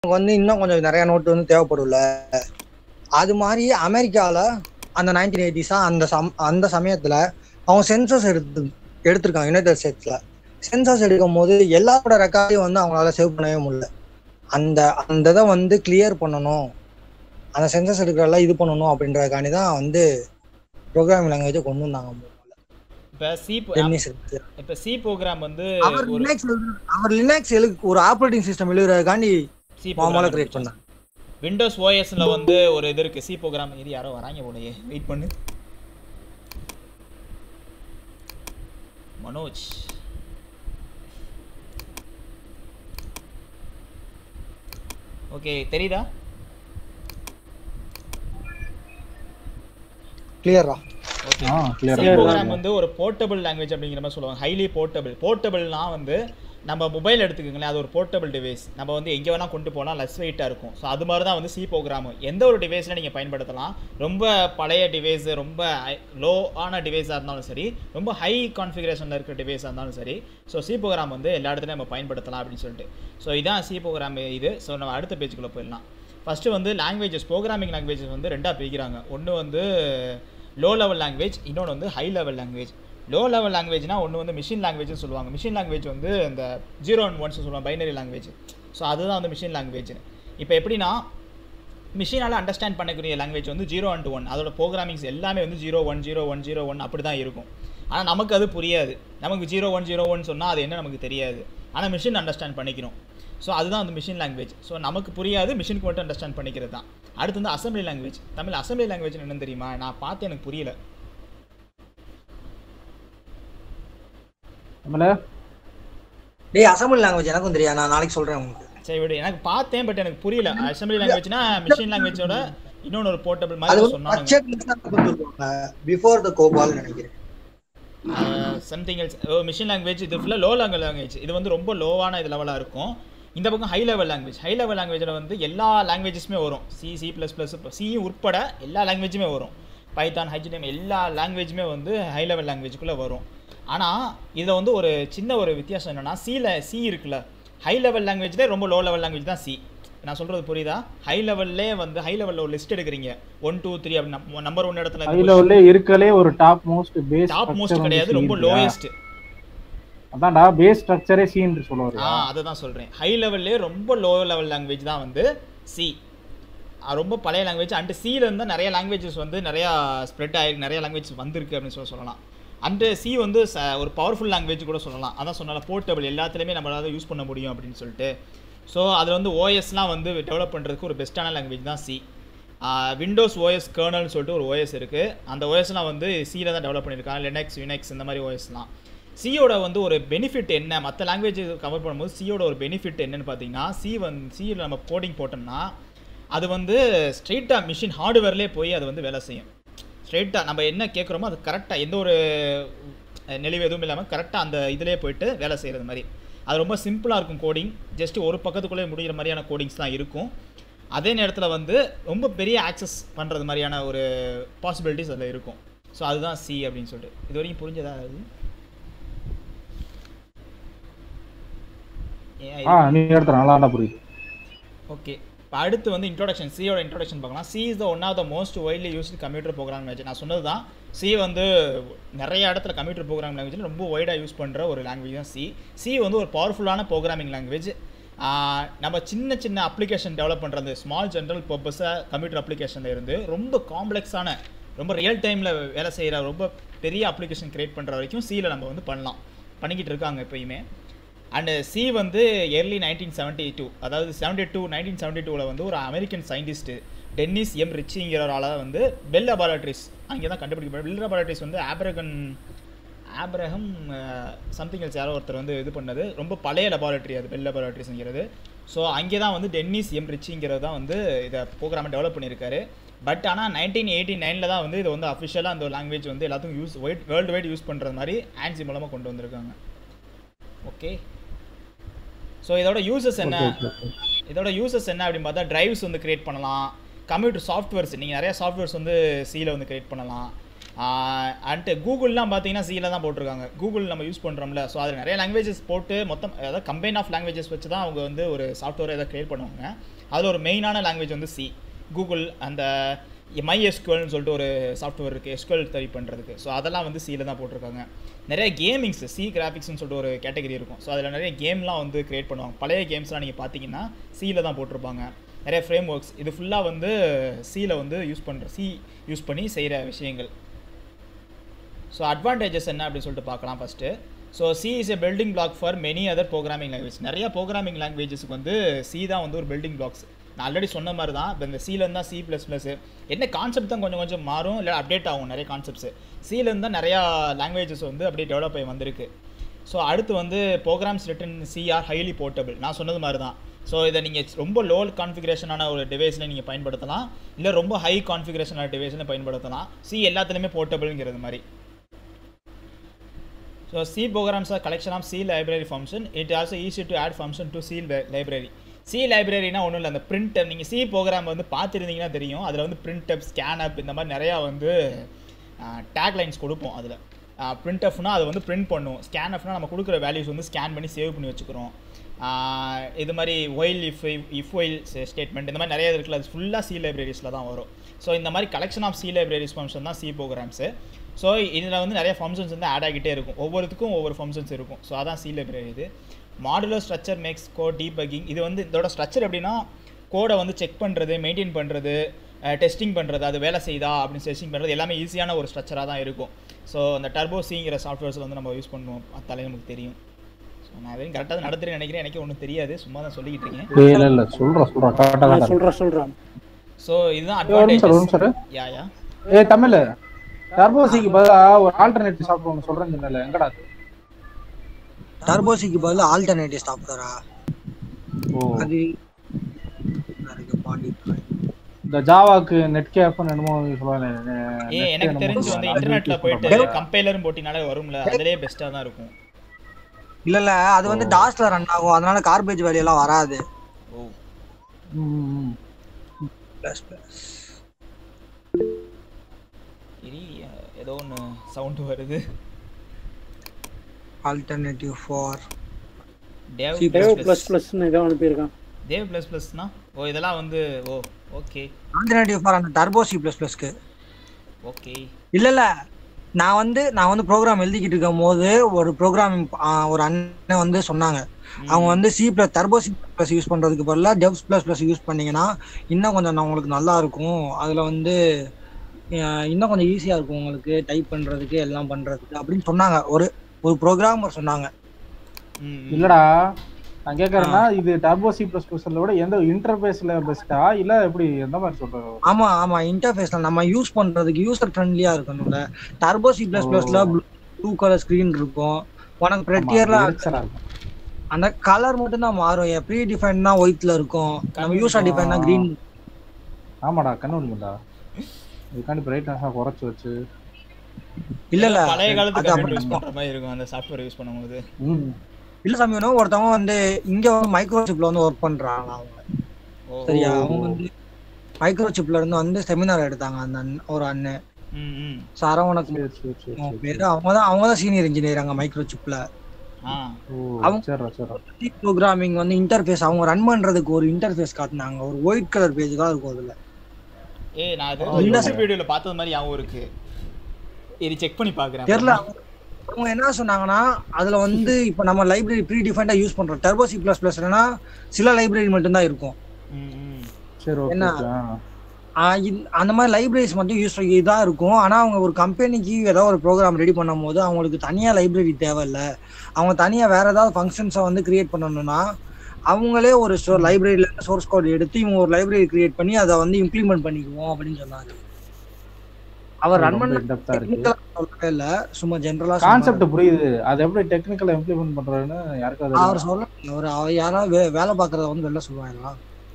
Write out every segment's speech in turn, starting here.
வந்து இன்னும் கொஞ்சம் நிறைய நோட்டு வந்து தேவைப்படும்ல அது மாதிரி அமெரிக்கால அந்த நைன்டீன் எயிட்டிஸா அந்த சம் அந்த சமயத்துல அவங்க சென்சஸ் எடுத்து எடுத்திருக்காங்க யுனைடெட் ஸ்டேட்ஸ்ல சென்சஸ் எடுக்கும் போது எல்லாரோட ரெக்கார்டையும் வந்து அவங்களால சேவ் பண்ணவே முடியல அந்த அந்த இதை வந்து கிளியர் பண்ணணும் அந்த சென்சஸ் எடுக்கிறதெல்லாம் இது பண்ணணும் அப்படின்றதுக்காண்டி தான் வந்து ப்ரோக்ராமிங் லாங்குவேஜை கொண்டு வந்தாங்க இப்போ சி டென்னிஸ் இருக்கு இப்போ சி ப்ரோக்ராம் வந்து அவர் ஒரு லினக்ஸ் அவர் லினக்ஸ் எழுக்கு ஒரு ஆப்ரேட்டிங் சிஸ்டம் எழுதுறதுக்காண்டி சி மாமால கிரியேட் பண்ணாங்க விண்டோஸ் ஓஎஸ்ல வந்து ஒரு இது இருக்கு சி ப்ரோக்ராம் இது யாரோ வராங்க போலயே வெயிட் பண்ணு மனோஜ் ஓகே தெரியுதா கிளியரா ஓகே ஆ கிளியர் சி ப்ரோக்ராம் வந்து ஒரு போர்ட்டபிள் லாங்குவேஜ் அப்படிங்கிற மாதிரி சொல்லுவாங்க ஹைலி போர்ட்டபிள் போர்ட்டபிள்னா வந்து நம்ம மொபைல் எடுத்துக்கோங்களேன் அது ஒரு போர்ட்டபிள் டிவைஸ் நம்ம வந்து எங்கே வேணால் கொண்டு போனால் லெஸ் வெயிட்டாக இருக்கும் ஸோ அது மாதிரி தான் வந்து சி ப்ரோக்ராம் எந்த ஒரு டிவைஸில் நீங்கள் பயன்படுத்தலாம் ரொம்ப பழைய டிவைஸ் ரொம்ப லோ ஆன டிவைஸாக இருந்தாலும் சரி ரொம்ப ஹை கான்ஃபிகரேஷனில் இருக்கிற டிவைஸாக இருந்தாலும் சரி ஸோ சி ப்ரோக்ராம் வந்து எல்லா இடத்துலையும் நம்ம பயன்படுத்தலாம் அப்படின்னு சொல்லிட்டு ஸோ இதான் சி ப்ரோக்ராம் இது ஸோ நம்ம அடுத்த பேஜுக்குள்ளே போயிடலாம் ஃபஸ்ட்டு வந்து லாங்குவேஜஸ் ப்ரோக்ராமிங் லாங்குவேஜஸ் வந்து ரெண்டாக பிரிக்கிறாங்க ஒன்று வந்து லோ லெவல் லாங்குவேஜ் இன்னொன்று வந்து high level language low level லாங்குவேஜ்னா ஒன்று வந்து மிஷின் லாங்குவேஜ்னு சொல்லுவாங்க மிஷின் லாங்குவேஜ் வந்து இந்த ஜீரோ அண்ட் ஒன்ஸ் சொல்லுவாங்க பைனரி லாங்குவேஜ் ஸோ அதுதான் வந்து மிஷின் லாங்குவேஜ் இப்போ எப்படின்னா மிஷினால் அண்டர்ஸ்டாண்ட் பண்ணக்கூடிய லாங்குவேஜ் வந்து ஜீரோ அண்ட் ஒன் அதோட ப்ரோக்ராமிங்ஸ் எல்லாமே வந்து zero one zero one zero one அப்படி தான் இருக்கும் ஆனால் நமக்கு அது புரியாது நமக்கு ஜீரோ ஒன் ஜீரோ ஒன் சொன்னால் அது என்ன நமக்கு தெரியாது ஆனால் மிஷின் அண்டர்ஸ்டாண்ட் பண்ணிக்கிறோம் ஸோ அதுதான் வந்து மிஷின் லாங்குவேஜ் ஸோ நமக்கு புரியாது மிஷினுக்கு மட்டும் அண்டர்ஸ்டாண்ட் பண்ணிக்கிறது தான் அடுத்து வந்து assembly language Tamil assembly language என்னன்னு தெரியுமா நான் பார்த்து எனக்கு புரியல நம்மள டேய் அசம்பிளி லாங்குவேஜ் எனக்கும் தெரியாது நான் நாளைக்கு சொல்றேன் உங்களுக்கு சரி விடு எனக்கு பார்த்தேன் பட் எனக்கு புரியல அசம்பிளி லாங்குவேஜ்னா மிஷின் லாங்குவேஜோட இன்னொன்னு ஒரு போர்ட்டபிள் அது மாதிரி வந்து சொன்னாங்க பட்ஜெட் சொல்லுவாங்க பிஃபோர் த கோபால் நினைக்கிறேன் சம்திங் எல்ஸ் மிஷின் லாங்குவேஜ் இது ஃபுல்லாக லோ லெவல் லாங்குவேஜ் இது வந்து ரொம்ப லோவான இது லெவலாக இருக்கும் இந்த பக்கம் high level language high level லாங்குவேஜில் வந்து எல்லா லாங்குவேஜஸுமே வரும் சி சி ப்ளஸ் ப்ளஸ் சியும் உட்பட எல்லா லாங்குவேஜுமே வரும் பைத்தான் ஹெச்டிஎம் எல்லா லாங்குவேஜுமே வந்து ஹை லெவல் லாங்குவேஜுக்குள்ளே வரும் ஆனால் இதில் வந்து ஒரு சின்ன ஒரு வித்தியாசம் என்னென்னா சியில் சி இருக்குல்ல ஹை லெவல் லாங்குவேஜ்லேயே ரொம்ப லோ லெவல் லாங்குவேஜ் தான் சி நான் சொல்கிறது புரியுதா ஹை லெவல்லே வந்து ஹை லெவலில் ஒரு லிஸ்ட் எடுக்கிறீங்க ஒன் டூ த்ரீ அப்படின்னு நம்பர் ஒன் இடத்துல ஹை லெவல்ல இருக்கலே ஒரு top most base top most கிடையாது ரொம்ப லோயஸ்ட் அதான்டா பேஸ் ஸ்ட்ரக்சரே சீன் சொல்ல ஆ அதை தான் சொல்கிறேன் ஹை லெவல்லே ரொம்ப லோ லெவல் லாங்குவேஜ் தான் வந்து சி ரொம்ப பழைய லாங்குவேஜ் அண்ட் சியில் இருந்தால் நிறைய லாங்குவேஜஸ் வந்து நிறையா ஸ்ப்ரெட் ஆகிருக்கு நிறைய லாங்குவேஜ் வந்திருக்கு அப்படின்னு சொல்லி சொல்லலாம் அண்டு சி வந்து ச- ஒரு பவர்ஃபுல் லாங்குவேஜ் கூட சொல்லலாம் அதான் சொன்னால போர்ட்டபிள் எல்லாத்துலேயுமே நம்மளால யூஸ் பண்ண முடியும் அப்படின்னு சொல்லிட்டு ஸோ அதில் வந்து ஓஎஸ்லாம் வந்து டெவலப் பண்ணுறதுக்கு ஒரு பெஸ்ட்டான லாங்குவேஜ் தான் சி விண்டோஸ் ஓஎஸ் கர்னல்னு சொல்லிட்டு ஒரு ஓஎஸ் இருக்குது அந்த ஓஎஸ்லாம் வந்து சியில் தான் டெவலப் பண்ணியிருக்காங்க லினக்ஸ் யுனெக்ஸ் இந்த மாதிரி ஓஎஸ்லாம் சியோட வந்து ஒரு பெனிஃபிட் என்ன மற்ற லாங்குவேஜ் கவர் பண்ணும்போது சியோட ஒரு பெனிஃபிட் என்னன்னு பார்த்தீங்கன்னா சி வந்து சியில் நம்ம கோடிங் போட்டோம்னா அது வந்து ஸ்ட்ரெயிட்டாக மிஷின் ஹார்ட்வேர்லேயே போய் அது வந்து வேலை செய்யும் ஸ்ட்ரெயிட்டாக நம்ம என்ன கேட்குறோமோ அது கரெக்டாக எந்த ஒரு அஹ், நெளிவு எதுவும் இல்லாமல் கரெக்டாக அந்த இதிலே போயிட்டு வேலை செய்கிறது மாதிரி அது ரொம்ப சிம்பிளாக இருக்கும் கோடிங் ஜஸ்ட் ஒரு பக்கத்துக்குள்ளே முடிகிற மாதிரியான கோடிங்ஸ் தான் இருக்கும் அதே நேரத்தில் வந்து ரொம்ப பெரிய ஆக்சஸ் பண்ணுறது மாதிரியான ஒரு பாசிபிலிட்டிஸ் அதில் இருக்கும் ஸோ அதுதான் சி அப்படின்னு சொல்லிட்டு இது வரைக்கும் புரிஞ்சதா அது ஆ நீ எடுத்த நல்லா தான் புரியுது ஓகே இப்போ அடுத்து வந்து இன்ட்ரோடக்ஷன் சியோட இன்ட்ரோடக்ஷன் பார்க்கலாம் C is the one of the most widely used computer program language நான் சொன்னது தான் சி வந்து நிறைய இடத்துல கம்ப்யூட்டர் ப்ரோக்ராம் லாங்குவேஜில் ரொம்ப வைடாக யூஸ் பண்ணுற ஒரு லாங்குவேஜ் தான் சி சி வந்து ஒரு பவர்ஃபுல்லான ப்ரோக்ராமிங் லாங்குவேஜ் நம்ம சின்ன சின்ன அப்ளிகேஷன் டெவலப் பண்ணுறது ஸ்மால் ஜென்ரல் பர்பஸாக கம்ப்யூட்டர் அப்ளிகேஷனில் இருந்து ரொம்ப காம்ப்ளெக்ஸான ரொம்ப ரியல் டைமில் வேலை செய்கிற ரொம்ப பெரிய அப்ளிகேஷன் கிரியேட் பண்ணுற வரைக்கும் சியில் நம்ம வந்து பண்ணலாம் பண்ணிக்கிட்டு இருக்காங்க எப்பயுமே அண்டு சி வந்து early நைன்டீன் செவன்ட்டி டூ அதாவது செவன்ட்டி டூ நைன்டீன் செவன்ட்டி டூவில் வந்து ஒரு அமெரிக்கன் சயின்டிஸ்ட்டு டென்னிஸ் எம் ரிச்சிங்கிறவரால் வந்து பெல் லெபார்டரிஸ் அங்கே தான் கண்டுபிடிக்கப்பட்ட பெல் லெபார்டரிஸ் வந்து ஆப்ரகன் ஆப்ரஹம் சம்திங் எல்ஸ் யாரோ ஒருத்தர் வந்து இது பண்ணது ரொம்ப பழைய லெபார்டரி அது பெல் லெபார்டரிஸ்ங்கிறது ஸோ அங்கே தான் வந்து டென்னிஸ் எம் ரிச்சிங்கிறது தான் வந்து இதை ப்ரோக்ராமை டெவலப் பண்ணியிருக்காரு பட் ஆனால் நைன்டீன் எயிட்டி நைனில் தான் வந்து இது வந்து அஃபிஷியலாக அந்த லாங்குவேஜ் வந்து எல்லாத்துக்கும் use wide world wide use பண்ணுறது மாதிரி ஆன்சி மூலமாக கொண்டு வந்திருக்காங்க ஓகே ஸோ இதோட யூசஸ் என்ன இதோட யூசஸ் என்ன அப்படின்னு பார்த்தா டிரைவ்ஸ் வந்து கிரியேட் பண்ணலாம் கம்ப்யூட்டர் சாஃப்ட்வேர்ஸ் நீங்கள் நிறைய சாஃப்ட்வேர்ஸ் வந்து சியில் வந்து கிரியேட் பண்ணலாம் அண்ட் கூகுள்லாம் பார்த்தீங்கன்னா சியில் தான் போட்டிருக்காங்க கூகுள் நம்ம யூஸ் பண்ணுறோம்ல ஸோ அதில் நிறைய லாங்குவேஜஸ் போட்டு மொத்தம் அதாவது கம்பைன் ஆஃப் லாங்குவேஜஸ் வச்சு தான் அவங்க வந்து ஒரு சாஃப்ட்வேர் எதாவது க்ரியேட் பண்ணுவாங்க அதில் ஒரு மெயினான லாங்குவேஜ் வந்து சி கூகுள் அந்த மை எஸ்குவல்னு சொல்லிட்டு ஒரு சாஃப்ட்வேர் இருக்குது எஸ்குவல் தரி பண்ணுறதுக்கு ஸோ அதெல்லாம் வந்து சியில் தான் போட்டிருக்காங்க நிறைய கேமிங்ஸ் சி கிராஃபிக்ஸ்னு சொல்லிட்டு ஒரு கேட்டகரி இருக்கும் ஸோ அதில் நிறைய கேம்லாம் வந்து க்ரியேட் பண்ணுவாங்க பழைய கேம்ஸ்லாம் நீங்கள் பார்த்தீங்கன்னா சியில் தான் போட்டிருப்பாங்க நிறைய ஃப்ரேம் ஒர்க்ஸ் இது ஃபுல்லாக வந்து சியில் வந்து யூஸ் பண்ணுற சி யூஸ் பண்ணி செய்கிற விஷயங்கள் ஸோ அட்வான்டேஜஸ் என்ன அப்படின்னு சொல்லிட்டு பார்க்கலாம் first so C is a building block for many other programming language நிறைய ப்ரோக்ராமிங் லாங்குவேஜஸ்க்கு வந்து சி தான் வந்து ஒரு பில்டிங் பிளாக்ஸ் நான் ஆல்ரெடி சொன்ன மாதிரி தான் இப்போ இந்த சீலேருந்து தான் சி ப்ளஸ் ப்ளஸ் என்ன கான்செப்ட் தான் கொஞ்சம் கொஞ்சம் மாறும் இல்லை அப்டேட் ஆகும் நிறைய கான்செப்ட்ஸ் சீலேருந்து தான் நிறையா லாங்குவேஜஸ் வந்து அப்படியே டெவலப் ஆகி வந்திருக்கு ஸோ அடுத்து வந்து programs written C are highly portable நான் சொன்னது மாதிரி தான் ஸோ இதை நீங்கள் ரொம்ப லோ கான்ஃபிகரேஷனான ஒரு டிவைஸில் நீங்கள் பயன்படுத்தலாம் இல்லை ரொம்ப ஹை கான்ஃபிகரேஷனான டிவைஸில் பயன்படுத்தலாம் சி எல்லாத்துலேயுமே போர்ட்டபிள்ங்கிறது மாதிரி So C programs are collection of C library function. It also easy to add function to C li- library. C லைப்ரரினா ஒன்றும் இல்லை அந்த பிரிண்ட் நீங்கள் சி ப்ரோக்ராம் வந்து பார்த்துருந்தீங்கன்னா தெரியும் அதில் வந்து பிரிண்ட் அப் ஸ்கேன் அப் இந்த மாதிரி நிறையா வந்து டேக் லைன்ஸ் கொடுப்போம் அதில் பிரிண்ட் அப்னா அது வந்து பிரிண்ட் பண்ணும் ஸ்கேன் அப்னா நம்ம கொடுக்குற வேல்யூஸ் வந்து ஸ்கேன் பண்ணி சேவ் பண்ணி வச்சுக்கிறோம் ஆஹ் இது மாதிரி while if if while statement இந்த மாதிரி நிறைய இருக்குல்ல அது ஃபுல்லாக சி லைப்ரரிஸில் தான் வரும் ஸோ இந்த மாதிரி collection of C libraries function தான் சி ப்ரோக்ராம்ஸு ஸோ இதில் வந்து நிறைய ஃபங்க்ஷன்ஸ் வந்து ஆட் ஆகிட்டே இருக்கும் ஒவ்வொருத்துக்கும் ஒவ்வொரு ஃபங்க்ஷன்ஸ் இருக்கும் ஸோ அதான் சி லைப்ரரி இது modular structure makes code debugging இது வந்து இதோட ஸ்ட்ரக்சர் எப்படின்னா கோடை வந்து செக் பண்ணுறது மெயின்டைன் பண்ணுறது டெஸ்டிங் பண்ணுறது அது வேலை செய்தா அப்படின்னு டெஸ்டிங் பண்ணுறது எல்லாமே ஈஸியான ஒரு ஸ்ட்ரக்சராக தான் இருக்கும் ஸோ அந்த டர்போ சிங்கிற சாஃப்ட்வேர்ஸில் வந்து நம்ம யூஸ் பண்ணுவோம் அதாலே நமக்கு தெரியும் ஸோ நான் எதையும் கரெக்டாக நடத்துறேன்னு நினைக்கிறேன் எனக்கு ஒன்றும் தெரியாது சும்மா தான் சொல்லிக்கிட்டு இருக்கேன் இல்ல இல்ல இல்ல சொல்றேன் சொல்றேன் கரெக்டா நான் தான் சொல்றேன் சொல்றேன் ஸோ இதுதான் ஏய், ஒரு நிமிஷம், ஒரு நிமிஷம் இரு. அட்வான்டேஜ் யா யா ஏ தமிழ் டர்போசிக்கு பதிலா ஒரு ஆல்டர்னேட்டிவ் சாப்பிட்டு ஒன்று சொல்றேன்னு சொன்னல எங்கடா அது? டர்போசிக்கு பதில் ஆல்டர்னேட்டிவ் சாஃப்ட்வேரா ஓ அது இருக்கு பாடி இந்த ஜாவாக்கு நெட் கேப்னு என்னமோ சொல்லுவாங்க ஏ எனக்கு தெரிஞ்சு வந்து இன்டர்நெட்ல போயிட்டு கம்பைலரும் போட்டினாலே வரும்ல அதுலயே பெஸ்ட்டாக தான் இருக்கும் இல்ல இல்ல அது வந்து டாஸ்ல ரன் ஆகும் அதனால கார்பேஜ் வேலையெல்லாம் வராது ஓ பிளஸ் பிளஸ் இரி ஏதோ ஒன்று சவுண்டு வருது alternative for Dev C++. Dev plus plus ப்ளஸ்ன்னு ஏதோ அனுப்பியிருக்கான் தேவ் ப்ளஸ் ப்ளஸ்னா ஓ இதெல்லாம் வந்து ஓ ஓகே ஆல்டர்னேட்டிவ் ஃபார் அந்த டர்போ சி பிளஸ் பிளஸ்க்கு ஓகே இல்ல இல்ல நான் வந்து நான் வந்து ப்ரோக்ராம் எழுதிக்கிட்டு இருக்கும் போது ஒரு ப்ரோக்ராம் ஒரு அண்ணன் வந்து சொன்னாங்க அவங்க வந்து C plus turbo C plus use பண்றதுக்கு பதிலாக டெவ்ஸ் பிளஸ் பிளஸ் யூஸ் பண்ணீங்கன்னா இன்னும் கொஞ்சம் நான் உங்களுக்கு நல்லா இருக்கும் அதுல வந்து அஹ், இன்னும் கொஞ்சம் ஈஸியா இருக்கும் உங்களுக்கு டைப் பண்றதுக்கு எல்லாம் பண்றதுக்கு அப்படின்னு சொன்னாங்க ஒரு ஒரு ப்ரோக்ராமர் சொன்னாங்க இல்லடா நான் கேக்குறேன்னா இது டர்போ சி பிளஸ் பிளஸ்ல விட எந்த இன்டர்பேஸ்ல பெஸ்டா இல்ல எப்படி எந்த மாதிரி சொல்றது ஆமா ஆமா இன்டர்ஃபேஸ்ல நம்ம யூஸ் பண்றதுக்கு யூசர் ஃப்ரெண்ட்லியா இருக்கணும்ல டர்போ சி பிளஸ் பிளஸ்ல ப்ளூ கலர் ஸ்கிரீன் இருக்கும் உனக்கு ப்ரெட்டியர்ல எரிச்சலா இருக்கும். அந்த கலர் மட்டும் தான் மாறும் என் ப்ரீ டிஃபைன் தான் ஒயிட்ல இருக்கும் நம்ம யூசர் டிஃபைன் தான் கிரீன் ஆமாடா கண்ணு வலிக்கும்டா இதுக்காண்டி பிரைட்னஸா குறைச்சு வச்சு இல்ல இல்ல பழைய காலத்து அது கம்ப்யூட்டர் அப்படி யூஸ் பண்ற மாதிரி இருக்கும் அந்த சாஃப்ட்வேர் யூஸ் பண்ணும்போது ம் இல்ல சாமி வேணும் ஒருத்தவங்க வந்து இங்க வந்து மைக்ரோசிப்ல வந்து ஒர்க் பண்றாங்க அவங்க ஓ சரியா ஓ. அவங்க வந்து மைக்ரோசிப்ல இருந்து வந்து செமினார் எடுத்தாங்க அந்த அண்ணன் ஒரு அண்ணன் ம் ம் சரவணக்கு சரி சரி சரி சரி பேரு அவங்க தான் அவங்க தான் சீனியர் இன்ஜினியர் அங்க மைக்ரோசிப்ல ஆ ஓ அவங்க- சரிடா சரிடா ப்ரோக்ராமிங் வந்து இன்டர்ஃபேஸ் அவங்க ரன் பண்றதுக்கு ஒரு இன்டர்ஃபேஸ் காட்டினாங்க ஒரு ஒயிட் கலர் பேஜ் தான் இருக்கும் அதுல ஏய் நான் அது இல்ல யூடியூப் வீடியோல பார்த்தது மாதிரி ஞாபகம் இருக்கு இது செக் பண்ணி பார்க்கறேன் தெரியல அவங்க என்ன சொன்னாங்கன்னா அதுல வந்து இப்ப நம்ம லைப்ரரி ப்ரீ டிஃபைண்டா யூஸ் பண்றோம் டர்போ சி பிளஸ் பிளஸ்னா சில லைப்ரரி மட்டும் தான் இருக்கும் ம் ம் சரி ஓகே என்ன? ஓகே ஆ. ஆஹ் இந்த- அந்த மாதிரி லைப்ரரிஸ் மட்டும் யூஸ் இதாக இருக்கும் ஆனா அவங்க ஒரு கம்பெனிக்கு ஏதாவது ஒரு ப்ரோக்ராம் ரெடி பண்ணும் போது அவங்களுக்கு தனியா லைப்ரரி தேவையில்ல அவங்க தனியா வேற ஏதாவது ஃபங்க்ஷன்ஸை வந்து கிரியேட் பண்ணணும்னா அவங்களே ஒரு லைப்ரரியில இருந்து சோர்ஸ் கோட் எடுத்து இவங்க ஒரு லைப்ரரி கிரியேட் பண்ணி அதை வந்து இம்ப்ளிமெண்ட் பண்ணிக்குவோம் அப்படின்னு சொன்னாங்க அவர் ரன் ரொம்ப பண்ண in-depth ஆ இருக்கு technical ஆ சொல்லவே இல்ல சும்மா ஜென்ரலா கான்செப்ட் புரியுது அது எப்படி டெக்னிக்கலா இம்ப்ளிமெண்ட் பண்றதுன்னு யாருக்காவது அவர் சொல்ல அவர் அவர் யாராவது வே- வேலை பார்க்கறத வந்து வெளில சொல்லுவாங்களா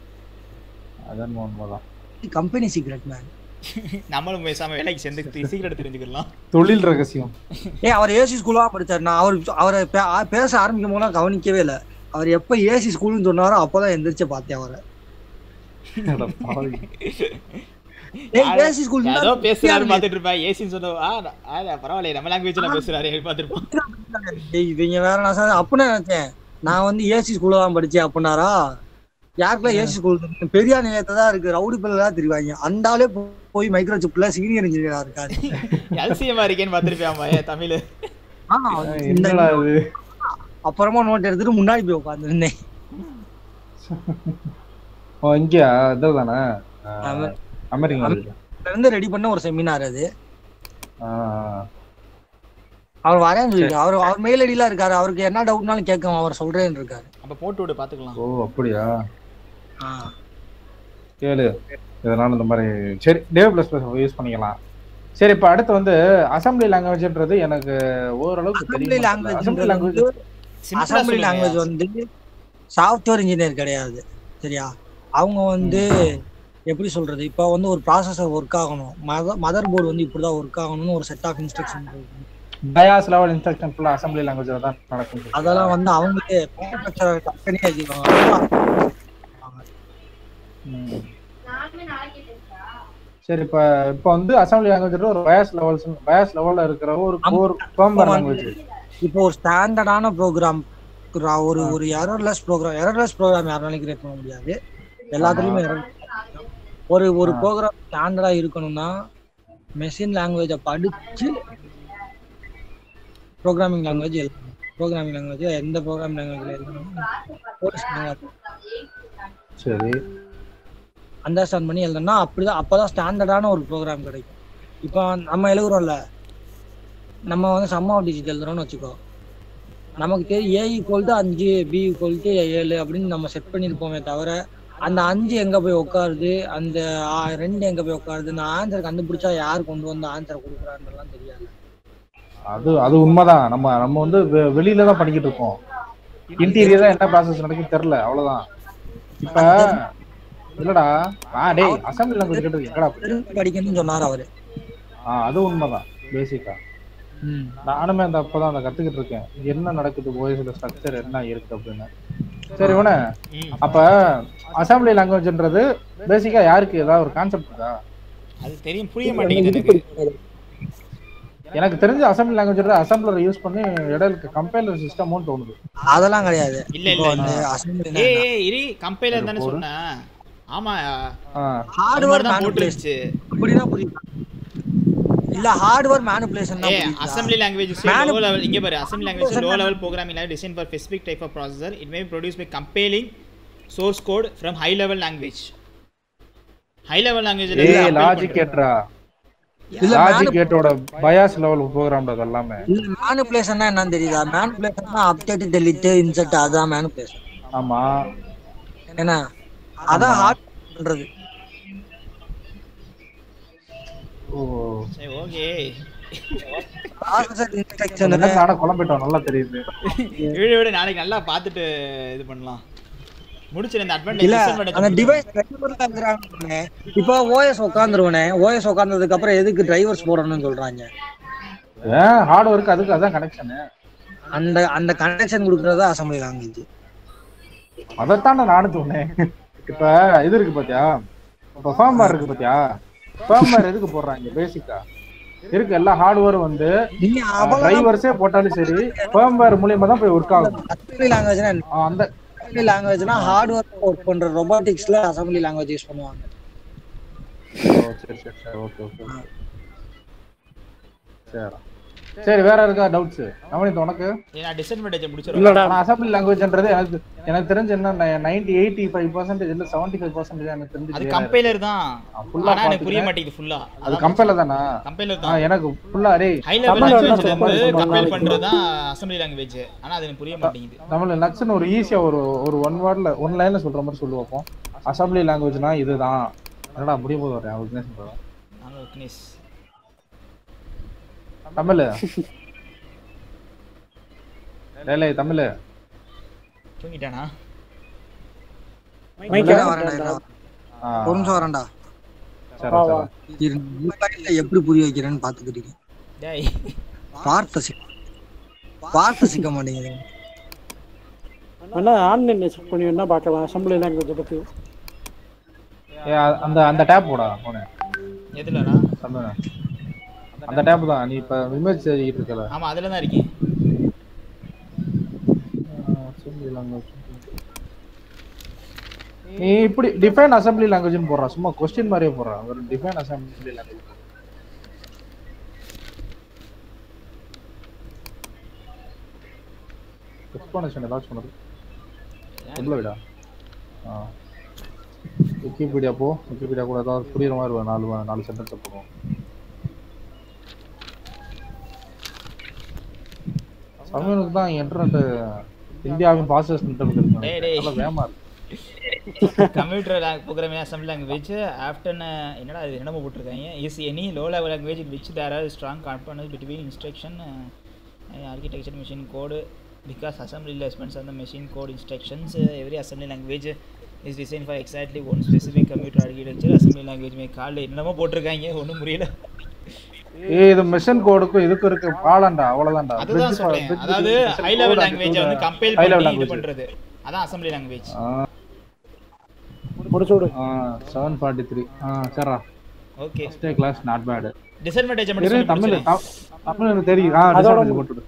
அதான் உண்மைதான் கம்பெனி சீக்ரெட் மேன் நம்மளும் பேசாம வேலைக்கு சேர்ந்து சீக்கிரம் தெரிஞ்சுக்கலாம் தொழில் ரகசியம் ஏய் அவர் ஏசி ஸ்கூலா படிச்சார் நான் அவர் அவரை பே- ஆ- பேச ஆரம்பிக்கும் போது கவனிக்கவே இல்லை அவர் எப்ப ஏசி ஸ்கூல்னு சொன்னாரோ அப்பதான் எந்திரிச்சு பார்த்தேன் அவரை அட பாவி. ஏய் ஏசி ஸ்கூல் ஏதோ பேசுறாரு பாத்துட்டு இருப்பேன் ஏசின்னு சொன்ன ஆ ஆ, பரவாயில்ல நம்ம லாங்குவேஜ்ல பேசுறாரு பாத்துருப்போம் டேய் இவங்க வேற நான் சொன்னேன் அப்படின்னு நினைச்சேன் நான் வந்து ஏசி ஸ்கூல்ல தான் படிச்சேன் அப்படின்னாரா யாருக்குலாம் ஏசி ஸ்கூல் பெரிய நிலையத்தை தான் இருக்கு ரவுடி பிள்ளை தான் தெரிவாங்க அந்த ஆளே போ- போய் மைக்ரோ சிப்ல சீனியர் இன்ஜினியரா இருக்காரு எல்சிஎம்மா இருக்கேன்னு பாத்துருப்பியாமா ஏ தமிழ் ஆ, இந்த என்னடா இது அப்புறமா நோட் எடுத்துட்டு முன்னாடி போய் உட்காந்துருந்தேன் ஓ இங்கயா இதுதானே ஆமா. அமெரிக்கா இருந்து ரெடி பண்ண ஒரு செமினார் அது ஆ அவர் வரேன்னு சொல்லி அவர் அவர் மெயில் ஐடிலாம் இருக்காரு அவருக்கு என்ன டவுட்னாலும் கேட்கும் அவர் சொல்றேன்னு இருக்காரு அப்ப போட்டு விடு பாத்துக்கலாம் ஓ அப்படியா ஆ. கேளு இதனால இந்த மாதிரி சரி டேவ் பிளஸ் பிளஸ் யூஸ் பண்ணிக்கலாம் சரி இப்போ அடுத்து வந்து அசம்பிளி லாங்குவேஜ்ன்றது எனக்கு ஓரளவுக்கு அசம்பிளி தெரியும் லாங்குவேஜ் அசம்பிளி லாங்குவேஜ் சிம்பிளா அசம்பிளி சொல்லுங்க லாங்குவேஜ் வந்து சாஃப்ட்வேர் இன்ஜினியர் கிடையாது சரியா அவங்க வந்து எப்படி சொல்றது இப்போ வந்து ஒரு ப்ராசஸர் ஒர்க் ஆகணும் மதர் மதர் போர்டு வந்து இப்படிதான் ஒர்க் ஆகணும்னு ஒரு set of instruction BIOS level instruction ஃபுல்லாக அசம்பிளி லாங்குவேஜில் தான் நடக்கும் அதெல்லாம் வந்து அவங்களே மேனுஃபேக்சரர் கம்பெனியே வச்சுக்குவாங்க ம். சரி இப்போ இப்போ வந்து அசம்பிளி லாங்குவேஜ் ஒரு பயாஸ் லெவல்ஸ் பயாஸ் லெவலில் இருக்கிற ஒரு கோர் ஃபர்ம்வேர் லாங்குவேஜ் இப்போ ஒரு ஸ்டாண்டர்டான ப்ரோக்ராம் ஒரு ஒரு எரர்லெஸ் ப்ரோக்ராம் எரர்லெஸ் ப்ரோக்ராம் யாராலையும் கிரியேட் பண்ண முடியாது எல்லாத்துலயுமே error. ஒரு ஒரு ப்ரோக்ராம் ஸ்டாண்டர்டா இருக்கணும்னா மெஷின் லாங்குவேஜை படிச்சு ப்ரோக்ராமிங் லாங்குவேஜ் எழுதணும் ப்ரோக்ராமிங் லாங்குவேஜ் எந்த ப்ரோக்ராமிங் லாங்குவேஜ்ல எழுதணும் சரி அண்டர்ஸ்டாண்ட் பண்ணி எழுதணும்னா அப்படிதான் அப்பதான் ஸ்டாண்டர்டான ஒரு ப்ரோக்ராம் கிடைக்கும் இப்போ நம்ம எழுதுறோம்ல நம்ம வந்து சம் ஆஃப் டிஜிட் எழுதுறோம்னு வச்சுக்கோ நமக்கு தெரியும் ஏ ஈக்குவல் டு அஞ்சு பி ஈக்குவல் டு ஏழு அப்படின்னு நம்ம செட் பண்ணியிருப்போமே தவிர அந்த அஞ்சு எங்க போய் உட்காருது அந்த ஆ, ரெண்டு எங்க போய் உட்காருது இந்த ஆன்சர் கண்டுபிடிச்சா யார் கொண்டு வந்து ஆன்சர் கொடுக்குறான்றலாம் தெரியாது அது அது உண்மைதான் நம்ம நம்ம வந்து வெ- வெளியில தான் பண்ணிக்கிட்டு இருக்கோம் இன்டீரியரா என்ன ப்ராசஸ் நடக்குன்னு தெரியல அவ்வளவுதான் இப்ப இல்லடா ஆ டேய் அசம்பிளி லாங்குவேஜ் கேட்டு எங்கடா போய்? தெரிஞ்சு படிக்கணும்னு சொன்னார் அவரு ஆ அது உண்மைதான் பேசிக்கா நானுமே அந்த அப்பதான் அந்த கத்துக்கிட்டு இருக்கேன் என்ன நடக்குது ஓஎஸ்ல ஸ்ட்ரக்சர் என்ன இருக்கு அப்படின்னு சரி உன ம். அப்ப அசம்பிளி லாங்குவேஜ்ன்றது பேசிக்கா யாருக்கு ஏதாவது ஒரு கான்செப்ட் இருக்கா அது தெரியும் புரிய மாட்டேங்குது எனக்கு எனக்கு தெரிஞ்ச அசம்பிளி லாங்குவேஜ் அசம்பிளர் யூஸ் பண்ணி இடையில கம்பைலர் சிஸ்டமும் தோணுது அதெல்லாம் கிடையாது இல்ல இப்போ இல்ல வந்து இல்ல assembly ஏய் ஏய் இரு கம்பைலர் தானே சொன்னேன் ஆமா ஆ, ஹார்ட்வேர் தான் மேனுபுலேஷன் போட்டுருச்சு அப்படின்னா புரியுது இல்ல ஹார்ட்வேர் மேனுபுலேஷன் ஏ தான் assembly language Manu- low level இங்க பாரு assembly language low level programming language design for specific type of processor it may produce by compiling source code from high level language high level லாங்குவேஜ்ல ஏய் logic கேட்ரா இல்ல logic கேட்டோட BIOS level program அது எல்லாமே இல்ல மேனுபுலேஷன்னா என்னன்னு தெரியுதா மேனுபுலேஷன்னா அப்டேட் டெலிட் இன்சர்ட் அதான் மேனுபுலேஷன் ஆமா என்ன அதான் ஹார்ட் பண்றது ஓ சரி ஓகே ப்ராசஸர் இந்த இன்ஸ்ட்ரக்ஷன் நேரத்துல ஆனா குழம்பிட்டோம் நல்லா தெரியுது வீடியோ விட நாளைக்கு நல்லா பார்த்துட்டு இது பண்ணலாம் முடிச்சிரு இந்த இல்ல அட்வான்டேஜ் அந்த டிவைஸ் டிரைவர்ல இருக்கிறாங்க இப்போ ஓஎஸ் உட்காந்துருவனே ஓஎஸ் உட்கார்ந்ததுக்கு அப்புறம் எதுக்கு டிரைவர்ஸ் போடணும்னு சொல்றாங்க ஏன் ஹார்ட் ஒர்க் அதுக்கு அதான் கனெக்ஷனு அந்த அந்த கனெக்ஷன் கொடுக்கறது அசம்பிளி லாங்குவேஜ் அதைத்தான் நானும் சொன்னேன் இப்ப இது இருக்கு பாத்தியா இப்ப ஃபேம்வேர் இருக்கு பாத்தியா ஃபேம்வேர் எதுக்கு போடுறாங்க பேசிக்கா இருக்கு எல்லா ஹார்ட்வேர் வந்து நீங்க அவ்வளவு டிரைவர்ஸே போட்டாலும் சரி ஃபேம்வேர் மூலியமா தான் போய் ஒர்க் ஆகும் அசம்பிளி லாங்குவேஜ்னா ஆ, அந்த அசம்பிளி லாங்குவேஜ்னா ஹார்ட்வேர் ஒர்க் பண்ற ரொபாட்டிக்ஸ்ல அசம்பிளி லாங்குவேஜ் யூஸ் பண்ணுவாங்க ஓ, சரி சரி சரி ஓகே ஓகே சரி சரி வேற இருக்கா டவுட்ஸ் நவனித் உனக்கு நான் டிஸ்அட்வான்டேஜ் முடிச்சிருவேன் இல்லடா ஆனா அசம்பிளி லாங்குவேஜ்ன்றது எனக்கு எனக்கு தெரிஞ்சு என்ன நைன்டி எயிட்டி ஃபைவ் பர்சன்டேஜ் இல்ல செவன்டி ஃபைவ் பர்சன்டேஜ் எனக்கு அது தெரிஞ்சு கம்பைலர் தான் ஃபுல்லா ஆனா எனக்கு புரிய மாட்டேங்குது ஃபுல்லா அது கம்பெனில தானா கம்பைலர் ஆ, தான் எனக்கு ஃபுல்லா அரே ஹை லெவல் தமிழ்ல லாங்குவேஜ் என்ன வந்து சொல்லுவாங்க? கம்பைல் பண்றது தான் அசம்பிளி லாங்குவேஜ் ஆனா அது எனக்கு புரிய மாட்டேங்குது தமிழ்ல நக்ஸ்னு ஒரு ஈஸியா ஒரு ஒரு ஒன் வேர்ட்ல ஒன் லைன்ல சொல்ற மாதிரி சொல்லுவோம் அசம்பிளி லாங்குவேஜ்னா இதுதான் என்னடா முடிய போது வரேன் விக்னேஷ் bro. நாங்க விக்னேஷ் தமிழ் லேலே தமிழ் தூங்கிட்டானா மைக்கேல் நான் வரேன்டா, இருடா. ஆ, ஒரு நிமிஷம் வரேன்டா சரி வா, வா. சரி இரு, இந்த line ல எப்படி புரிய வைக்கிறேன்னு பாத்துக்கிட்டு இருக்கேன். டேய் வார்த்தை சிக்க வார்த்தை சிக்க மாட்டேங்குது வேணா ஆன்லைன்ல செக் பண்ணி வேணா பார்க்கலாம் அசம்பிளி லாங்குவேஜ் பத்தி ஏ, அ- அந்த அந்த டேப் போடா போனேன் எதுலடா தமிழ் அந்த டேப் தான் நீ இப்ப இமேஜ் எழுதிட்டு இருக்கல ஆமாம் அதில் தான் இருக்கேன் அசம்பிளி லாங்குவேஜ் நீ இப்படி டிஃபைன் அசம்பிளி லாங்குவேஜ்னு போடுறான் சும்மா கொஸ்டின் மாதிரியே போடுறான் ஒரு டிஃபைன் அசம்பிளி லாங்குவேஜ் எக்ஸ்பிளனேஷன் ஏதாச்சும் சொன்னது உள்ள விடா ஆ விக்கிபீடியா போ விக்கிபீடியா கூட ஏதாவது புரியுற மாதிரி ஒரு நாலு நாலு சென்டென்ஸ் போடுவோம் தமிழுக்கு தான் இன்டர்நெட் இந்தியாவின் பாஸ்டர்ஸ் நெட்வொர்க் இருக்கு டேய், டேய். நல்லா வேகமா இருக்கு computer programming assemble language after என்னடா இது என்னமோ போட்டிருக்காங்க is any low level language which there are strong components between instruction architecture machine code because assembly statements அந்த machine code instructions every assembly language is design for exactly one specific computer architecture assembly language may call என்னமோ போட்டிருக்காங்க ஒன்றும் புரியல ஏய் இது mission கோடுக்கும் இதுக்கும் இருக்க பாலண்டா அவ்வளவுதான்டா அதுதான் சொல்றேன் அதாவது ஹை லெவல் லாங்குவேஜ் வந்து கம்பைல் ஹை லெவல் பண்ணி இது லாங்குவேஜ் பண்றது அதான் அசம்பிளி லாங்குவேஜ் முடிச்சு விடு செவன் ஃபார்ட்டி த்ரீ ஆ சரிடா ஓகே ஃபஸ்ட்டே கிளாஸ் நாட் பேட் டிஸ்அட்வான்டேஜ் இரு மட்டும் தமிழ் சொல்லி தம்- தமிழ் எனக்கு தெரியும் ஆ அதோட disadvantage போட்டுடு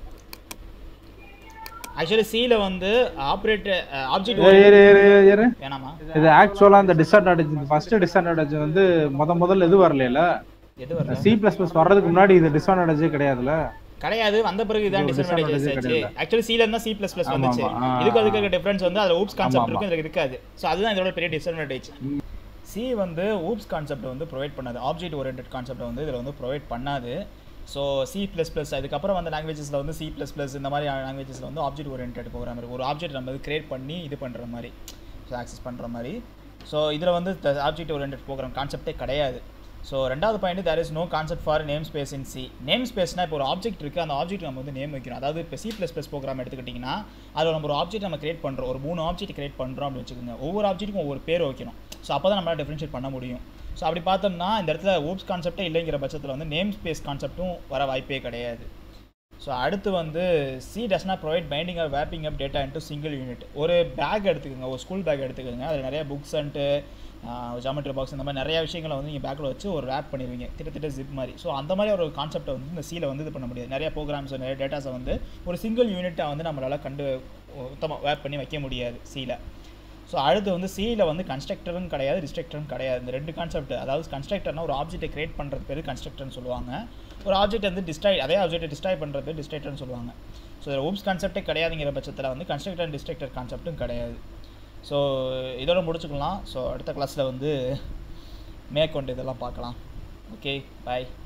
ஆக்சுவலி சில வந்து ஆப்ரேட் ஆப்ஜெக்ட் ஏய், இரு இரு இரு, இரு வேணாமா இது ஆக்சுவலா அந்த டிஸ்அட்வான்டேஜ் ஃபர்ஸ்ட் டிஸ்அட்வான்டேஜ் வந்து முத முதல்ல இது வரல எது வரல சி பிளஸ் பிளஸ் வர்றதுக்கு முன்னாடி இது டிஸ்அட்வான்டேஜே கிடையாதுல கிடையாது வந்த பிறகு இதான் இது டிஸ்அட்வான்டேஜ் disadvantage ஆச்சு கிடையாது. ஆக்சுவலி சில இருந்தா சி பிளஸ் பிளஸ் ஆமா, வந்துச்சு ஆமா. ஆ, இதுக்கு அதுக்கு இருக்க டிஃபரன்ஸ் வந்து அதுல ஊப்ஸ் ஆமா, கான்செப்ட் ஆமா. இருக்கும் இதுல இருக்காது ஸோ அதுதான் இதோட பெரிய டிஸ்அட்வான்டேஜ் சி வந்து ஊப்ஸ் கான்செப்ட் வந்து ப்ரொவைட் பண்ணாது ஆப்ஜெக்ட் ஓரியன்ட் கான்செப்ட் வந்து இதில் வந்து ப்ரொவைட் பண்ணாது ஸோ சி ப்ளஸ் ப்ளஸ் அதுக்கப்புறம் வந்த லாங்குவேஜஸில் வந்து சி ப்ளஸ் ப்ளஸ் இந்த மாதிரி லாங்குவேஜஸில் வந்து ஆப்ஜெக்ட் ஓரியன்ட் ப்ரோக்ராம் இருக்குது ஒரு ஆப்ஜெக்ட் நம்ம வந்து கிரியேட் பண்ணி இது பண்ணுற மாதிரி ஸோ ஆக்சஸ் பண்ணுற மாதிரி ஸோ இதில் வந்து ஆப்ஜெக்ட் ஓரியன்ட் ப்ரோக்ராம் கான்செப்டே கிடையாது ஸோ ரெண்டாவது point there is no concept for name space in C name ஸ்பேஸ்னா இப்போ ஒரு ஆப்ஜெக்ட் இருக்குது அந்த ஆப்ஜெக்ட் நம்ம வந்து நேம் வைக்கிறோம் அதாவது இப்போ சி ப்ளஸ் ப்ளஸ் ப்ரோக்ராம் எடுத்துக்கிட்டிங்கன்னா அதில் நம்ம ஒரு ஆப்ஜெக்ட் நம்ம கிரியேட் பண்ணுறோம் ஒரு மூணு ஆப்ஜெக்ட் கிரியேட் பண்ணுறோம் அப்படின்னு வச்சுக்கோங்க ஒவ்வொரு ஆப்ஜெக்ட்டுக்கும் ஒவ்வொரு பேர் வைக்கணும் ஸோ அப்போ தான் நம்மளால் டிஃப்ரென்ஷியேட் பண்ண முடியும் ஸோ அப்படி பார்த்தோம்னா இந்த இடத்துல ஊப்ஸ் கான்செப்டே இல்லைங்கிற பட்சத்தில் வந்து நேம் ஸ்பேஸ் கான்செப்ட்டும் வர வாய்ப்பே கிடையாது ஸோ அடுத்து வந்து C does not provide binding or wrapping up data into single unit ஒரு பேக் எடுத்துக்கோங்க ஒரு ஸ்கூல் பேக் எடுத்துக்கோங்க அதில் நிறைய புக்ஸ் அண்ட்டு ஜாமெட்ரி பாக்ஸ் இந்த மாதிரி நிறைய விஷயங்களை வந்து நீங்கள் பேக்கில் வச்சு ஒரு ரேப் பண்ணிடுவீங்க கிட்டத்தட்ட ஜிப் மாதிரி ஸோ அந்த மாதிரி ஒரு கான்செப்டை வந்து இந்த சியில் வந்து இது பண்ண முடியாது நிறைய ப்ரோக்ராம்ஸ் நிறைய டேட்டாஸை வந்து ஒரு சிங்கிள் யூனிட்டை வந்து நம்மளால் கண்டு மொத்தமாக வேப் பண்ணி வைக்க முடியாது சியில் ஸோ அடுத்து வந்து சியில் வந்து கன்ஸ்ட்ரக்டரும் கிடையாது டிஸ்ட்ரக்டரும் கிடையாது இந்த ரெண்டு கான்செப்ட் அதாவது கன்ஸ்ட்ரக்டர்னா ஒரு ஆப்ஜெக்ட்டை கிரியேட் பண்ணுறது பேர் கன்ஸ்ட்ரக்டர்னு சொல்லுவாங்க ஒரு ஆப்ஜெக்ட் வந்து டிஸ்ட்ராய் அதே ஆப்ஜெக்ட்டை டிஸ்ட்ராய் பண்ணுறது பேர் டிஸ்ட்ரக்டர்னு சொல்லுவாங்க ஸோ இதில் ஊப்ஸ் கான்செப்டே கிடையாதுங்கிற பட்சத்தில் வந்து கன்ஸ்ட்ரக்டர் அண்ட் டிஸ்ட்ரக்டர் கான்செப்ட்டும் கிடையாது ஸோ இதோட முடிச்சுக்கலாம் ஸோ அடுத்த கிளாஸில் வந்து மேற்கொண்டு இதெல்லாம் பார்க்கலாம் ஓகே பாய்